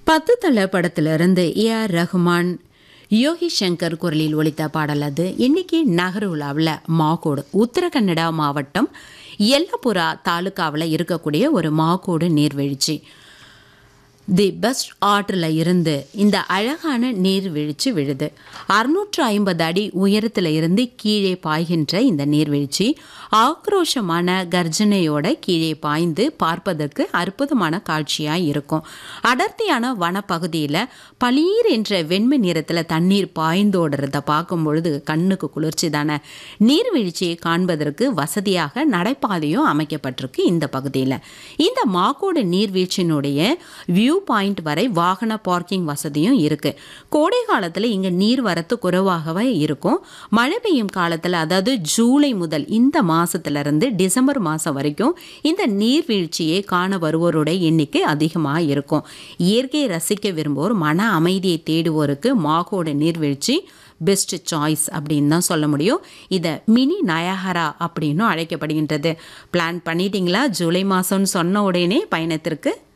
பத்து தல படத்திலிருந்து A R Rahman Yogi Shankar குரலில் ஒலித்த பாடல் அது இன்னைக்கு நகருலாவில் மாகோடு உத்தரகன்னடா மாவட்டம் எல்லப்புரா தாலுகாவில் இருக்கக்கூடிய ஒரு மாகோடு நீர்வீழ்ச்சி தி பெஸ்ட் ஆற்றில் இருந்து இந்த அழகான நீர்வீழ்ச்சி விழுது அறுநூற்று ஐம்பது அடி உயரத்தில் இருந்து கீழே பாய்கின்ற இந்த நீர்வீழ்ச்சி ஆக்ரோஷமான கர்ஜனையோட கீழே பாய்ந்து பார்ப்பதற்கு அற்புதமான காட்சியாக இருக்கும் அடர்த்தியான வனப்பகுதியில் பளீர் என்ற வெண்மை நிறத்தில் தண்ணீர் பாய்ந்தோடுறத பார்க்கும் பொழுது கண்ணுக்கு குளிர்ச்சி தானே நீர்வீழ்ச்சியை காண்பதற்கு வசதியாக நடைபாதையும் அமைக்கப்பட்டிருக்கு இந்த பகுதியில் இந்த மாக்கோடு நீர்வீழ்ச்சியினுடைய வியூ பாயிண்ட் வரை வாகன பார்க்கிங் வசதியும் இருக்கு கோடை காலத்தில் இங்கே நீர் வரத்து குறைவாகவே இருக்கும் மழை பெய்யும் காலத்தில் அதாவது ஜூலை முதல் இந்த மாசத்துல இருந்து டிசம்பர் மாதம் வரைக்கும் இந்த நீர்வீழ்ச்சியை காண வருவோருடைய எண்ணிக்கை அதிகமாக இருக்கும் இயற்கையை ரசிக்க விரும்புவோர் மன அமைதியை தேடுவோருக்கு மாகோட நீர்வீழ்ச்சி பெஸ்ட் சாய்ஸ் அப்படின்னு தான் சொல்ல முடியும் இதை மினி நயஹரா அப்படின்னும் அழைக்கப்படுகின்றது பிளான் பண்ணிட்டீங்களா ஜூலை மாதம்னு சொன்ன உடனே பயணத்திற்கு